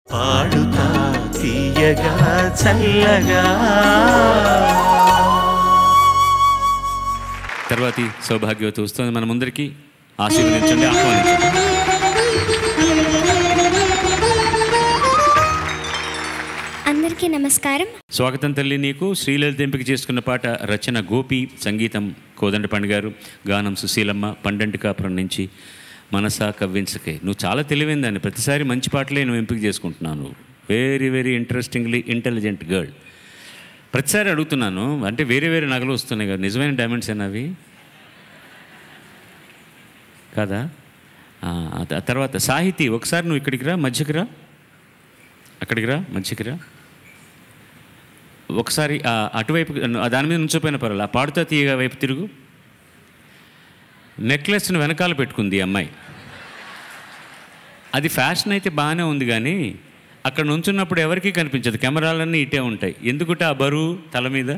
పాడుతా తీయగా చల్లగా తర్వాతి సౌభాగ్యవతి వస్తుంది మన ముందరికి ఆశీర్వదించండి ఆహ్వానించండి అందరికీ నమస్కారం స్వాగతం తల్లి నీకు శ్రీలలిత ఎంపిక చేసుకున్న పాట రచన గోపి సంగీతం కోదండపండి గారు గానం సుశీలమ్మ పండంటి కాపురం నుంచి మనసా కవ్వించకే నువ్వు చాలా తెలివైందాన్ని ప్రతిసారి మంచి పాటలే నువ్వు ఎంపిక చేసుకుంటున్నాను very very interestingly intelligent girl ప్రతిసారి అడుగుతున్నాను అంటే వేరే వేరే నగలు వస్తున్నాయి కదా నిజమైన డైమండ్స్ ఏనా అవి కదా ఆ, ఆ తర్వాత సాహితీ ఒకసారి నువ్వు ఇక్కడికి రా మధ్యకి రా అక్కడికి రా మధ్యకి రా ఒకసారి ఆ అటువైపు ఆ దాని మీద నుంచోపోయిన పర్వాలేదు ఆ పాడుతా తీయగా వైపు తిరుగు నెక్లెస్ను వెనకాల పెట్టుకుంది ఈ అమ్మాయి అది ఫ్యాషన్ అయితే బాగానే ఉంది కానీ అక్కడ నుంచున్నప్పుడు ఎవరికీ కనిపించదు కెమెరాలన్నీ ఇటే ఉంటాయి ఎందుకుంటే ఆ బరువు తల మీద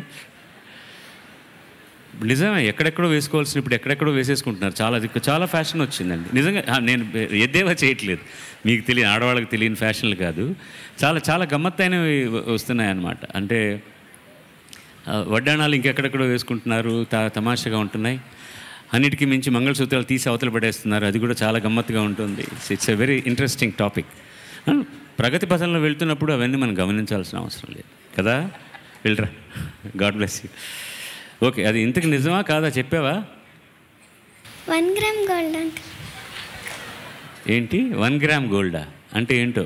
నిజమే ఎక్కడెక్కడో వేసుకోవాల్సిన ఇప్పుడు ఎక్కడెక్కడో వేసేసుకుంటున్నారు చాలా అది చాలా ఫ్యాషన్ వచ్చిందండి నిజంగా ఆ, నేను ఎద్దేవా చేయట్లేదు మీకు తెలియని ఆడవాళ్ళకి తెలియని ఫ్యాషన్లు కాదు చాలా చాలా గమ్మత్తైనవి వస్తున్నాయి అన్నమాట అంటే ఆ, వడ్డాణాలు ఇంకెక్కడెక్కడో వేసుకుంటున్నారు తా తమాషగా ఉంటున్నాయి అన్నిటికీ మించి మంగళసూత్రాలు తీసి అవతల పడేస్తున్నారు అది కూడా చాలా గమ్మత్తుగా ఉంటుంది it's a very interesting topic ప్రగతి పథంలో వెళ్తున్నప్పుడు అవన్నీ మనం గమనించాల్సిన అవసరం లేదు కదా వెళ్ళరా గాడ్ బ్లెస్ యూ ఓకే అది ఇంతకు నిజమా కాదా చెప్పావా వన్ గ్రామ్ గోల్డ్ అంకుల్ ఏంటి వన్ గ్రామ్ గోల్డా అంటే ఏంటో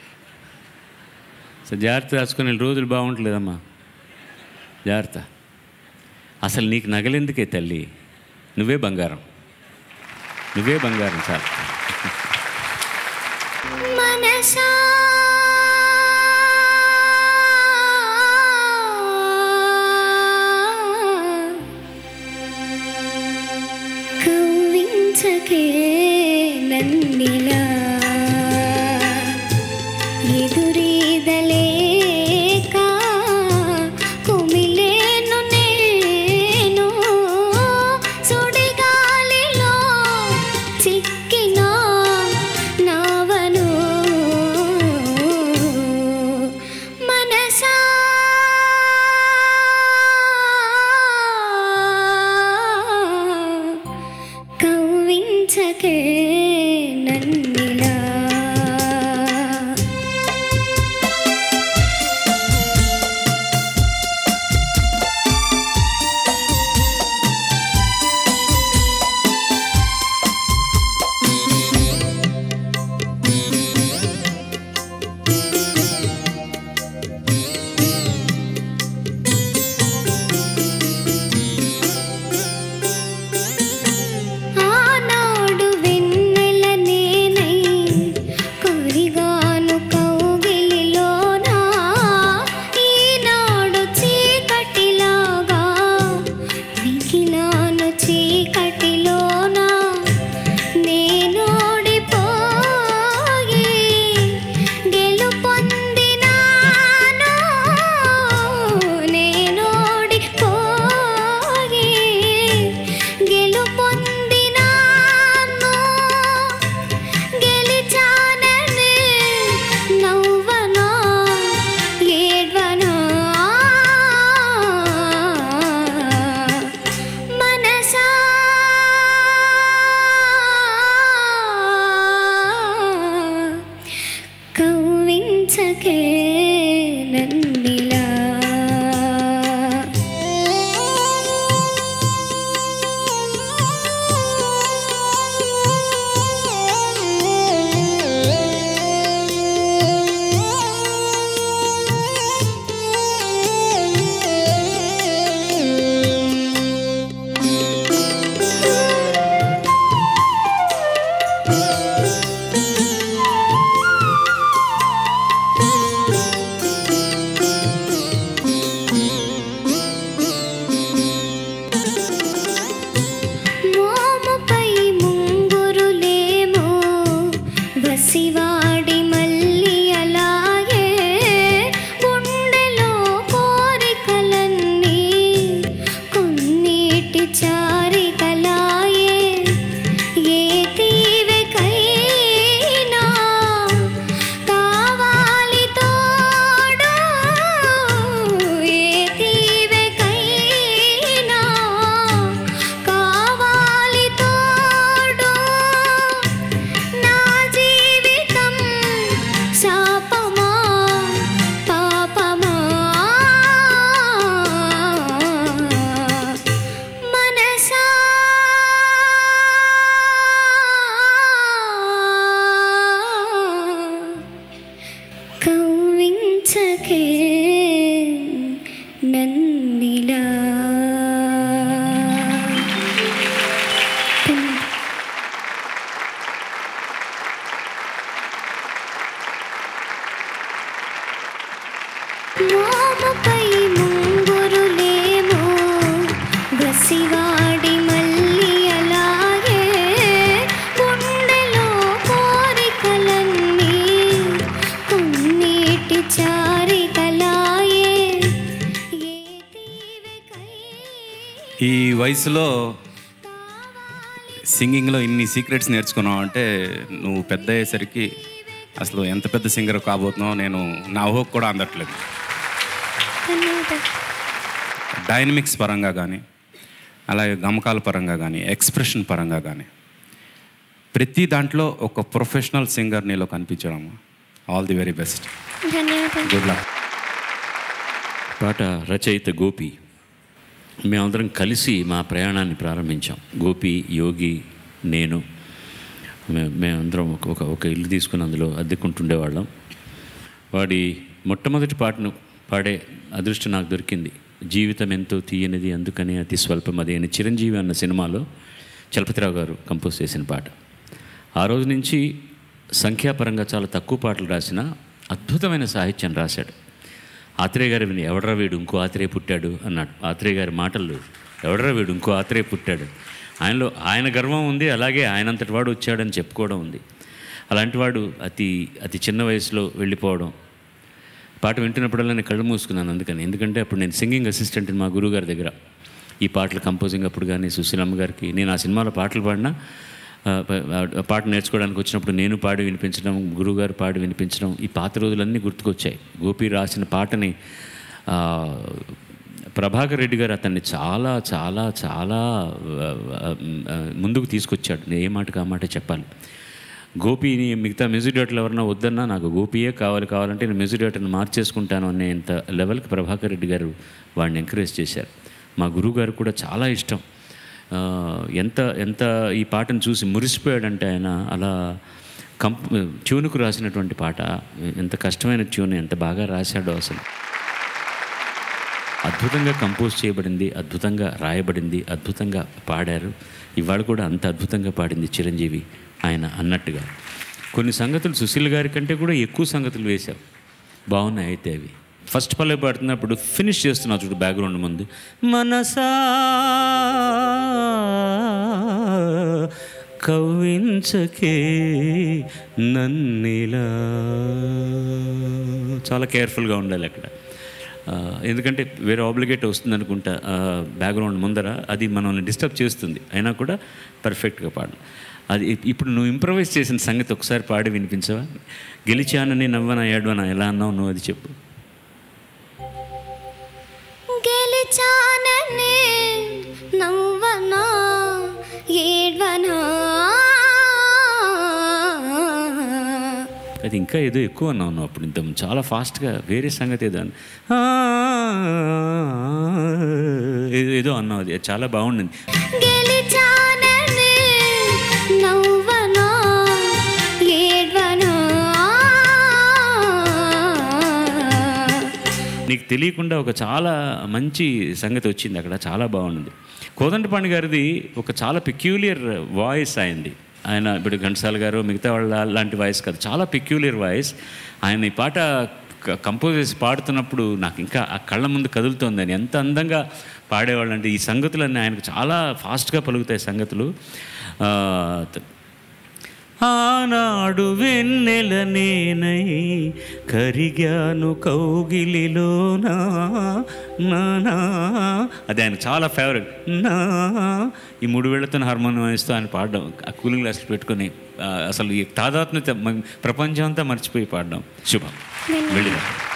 సో జాగ్రత్త రాసుకునే రోజులు బాగుంటలేదమ్మా జాగ్రత్త అసలు నీకు నగలెందుకే తల్లి నువ్వే బంగారం నువ్వే బంగారం చాలు మనసా కవ్వించకే నన్నిలా ఎదురీదలేక కుమిలేను నేను సుడిగాలిలో చిక్కిన నావను మనసా కవ్వించకే నన్నిలా ఆనాడు వెన్నెల నేనై కొరిగాను కౌగిలిలోనా ఈనాడు చీకటిలాగా మిగిలాను చీకటిలోనా నేనోడిపోయి గెలుపొందినాను నేనోడిపోయి గెలుపొందినాను గెలిచానని నవ్వనా ఏడ్వనా మనసా కవ్వించకే నన్నిలా కవ్వించకే నన్నిలా మోముపై ముంగురులేమో వసివాడి మళ్ళీ అలాగే గుండెలో కోరికలన్నీ కొన్నిటి చారికలాయే ఏ తీవెకై ఈ వయసులో సింగింగ్లో ఇన్ని సీక్రెట్స్ నేర్చుకున్నావు అంటే నువ్వు పెద్ద అయ్యేసరికి అసలు ఎంత పెద్ద సింగర్ కాబోతున్నావు నేను నా ఊహకు కూడా అందట్లేదు ధన్యవాదాలు డైనమిక్స్ పరంగా కానీ అలాగే గమకాల పరంగా కానీ ఎక్స్ప్రెషన్ పరంగా కానీ ప్రతి దాంట్లో ఒక ప్రొఫెషనల్ సింగర్ నీలో కనిపించడం ఆల్ ది వెరీ బెస్ట్ ధన్యవాదాలు గుడ్ లక్ పాట రచయిత గోపి మేమందరం కలిసి మా ప్రయాణాన్ని ప్రారంభించాం గోపి యోగి నేను మే- మేమందరం ఒక ఒక ఒక ఇల్లు తీసుకుని అందులో అద్దెకుంటుండేవాళ్ళం వాడి మొట్టమొదటి పాటను పాడే అదృష్టం నాకు దొరికింది జీవితం ఎంతో తీయనిది అందుకని అతి స్వల్పమది అని చిరంజీవి అన్న సినిమాలో చలపతిరావు గారు కంపోజ్ చేసిన పాట ఆ రోజు నుంచి సంఖ్యాపరంగా చాలా తక్కువ పాటలు రాసిన అద్భుతమైన సాహిత్యం రాశాడు ఆత్రేయ గారు విని ఎవడరా వీడు ఇంకో ఆత్రేయ పుట్టాడు అన్నాడు ఆత్రేయ గారి మాటలు ఎవడరా వీడు ఇంకో ఆత్రేయ పుట్టాడు ఆయనలో ఆయన గర్వం ఉంది అలాగే ఆయనంతటి వాడు వచ్చాడని చెప్పుకోవడం ఉంది అలాంటి వాడు అతి అతి చిన్న వయసులో వెళ్ళిపోవడం పాట వింటున్నప్పుడల్లా నేను కళ్ళు మూసుకున్నాను అందుకని ఎందుకంటే అప్పుడు నేను సింగింగ్ అసిస్టెంట్ మా గురువు గారి దగ్గర ఈ పాటలు కంపోజింగ్ అప్పుడు కానీ సుశీలమ్మ గారికి నేను ఆ సినిమాలో పాటలు పాడినా ఆ, ప- ఆ పాట నేర్చుకోవడానికి వచ్చినప్పుడు నేను పాడి వినిపించడం గురువుగారు పాడి వినిపించడం ఈ పాత రోజులన్నీ గుర్తుకొచ్చాయి గోపి రాసిన పాటని ఆ, ప్రభాకర్ రెడ్డి గారు అతన్ని చాలా చాలా చాలా ఆ, ఆ, ముందుకు తీసుకొచ్చాడు నేను ఏ మాటకు ఆ మాట చెప్పాలి గోపిని మిగతా మ్యూజిక్ డైరెక్టర్లు ఎవరన్నా వద్దన్నా నాకు గోపియే కావాలి కావాలంటే నేను మ్యూజిక్ డైరెక్టర్ని మార్చేసుకుంటాను అనేంత లెవెల్కి ప్రభాకర్ రెడ్డి గారు వాడిని ఎంకరేజ్ చేశారు మా గురువు గారు కూడా చాలా ఇష్టం ఆ, ఎంత ఎంత ఈ పాటను చూసి మురిసిపోయాడంటే ఆయన అలా కంప్ ట్యూన్కు రాసినటువంటి పాట ఎంత కష్టమైన ట్యూన్ ఎంత బాగా రాశాడో అసలు అద్భుతంగా కంపోజ్ చేయబడింది అద్భుతంగా రాయబడింది అద్భుతంగా పాడారు ఇవాళ కూడా అంత అద్భుతంగా పాడింది చిరంజీవి ఆయన అన్నట్టుగా కొన్ని సంగతులు సుశీల్ గారి కంటే కూడా ఎక్కువ సంగతులు వేశావు బాగున్నాయి అయితే అవి ఫస్ట్ పల్లె పాడుతున్నప్పుడు ఫినిష్ చేస్తున్నావు చూడు బ్యాక్గ్రౌండ్ ముందు మనసా కవ్వించకే నన్నిలా చాలా కేర్ఫుల్గా ఉండాలి అక్కడ ఆ, ఎందుకంటే వేరే ఆబ్లిగేట్ వస్తుంది అనుకుంటా బ్యాక్గ్రౌండ్ ముందర అది మనల్ని డిస్టర్బ్ చేస్తుంది అయినా కూడా పర్ఫెక్ట్గా పాడు అది ఇప్- ఇప్పుడు నువ్వు ఇంప్రవైజ్ చేసిన సంగతి ఒకసారి పాడి వినిపించవా గెలిచానని నవ్వన ఏడవనా ఎలా అన్నావు నువ్వు అది చెప్పు గెలిచాననే నవ్వనా ఏడ్వనా అది ఇంకా ఏదో ఎక్కువ అన్నావు నువ్వు అప్పుడు ఇంత చాలా ఫాస్ట్గా వేరే సంగతి ఏదో అన్న- ఆ, ఏదో- ఏదో అన్నావు అది చాలా బాగుండింది గెలిచాననే నవ్వనా ఏడ్వనా నీకు తెలియకుండా ఒక చాలా మంచి సంగతి వచ్చింది అక్కడ చాలా బాగుంది కోదండపాండి గారిది ఒక చాలా పెక్యూలియర్ వాయిస్ అయింది ఆయన ఇప్పుడు ఘంటసాల గారు మిగతా వాళ్ళ లాంటి వాయిస్ కాదు చాలా పెక్యూలియర్ వాయిస్ ఆయన ఈ పాట క- కంపోజ్ చేసి పాడుతున్నప్పుడు నాకు ఇంకా ఆ కళ్ళ ముందు కదులుతోంది అని ఎంత అందంగా పాడేవాళ్ళు అంటే ఈ సంగతులన్నీ ఆయనకు చాలా ఫాస్ట్గా పలుకుతాయి సంగతులు ఆ, త- ఆనాడు వెన్నెల నేనై కరిగాను కౌగిలిలోనా నానా అది ఆయన చాలా ఫేవరెట్ నా ఈ మూడు వేళ్లతో హార్మోనియం వాయిస్తూ ఆయన పాడడం ఆ కూలింగ్ గ్లాసులు పెట్టుకొని ఆ, అసలు ఈ తాదాత్మ్యత మ- ప్రపంచం అంతా మర్చిపోయి పాడడం శుభం వెళ్ళిరా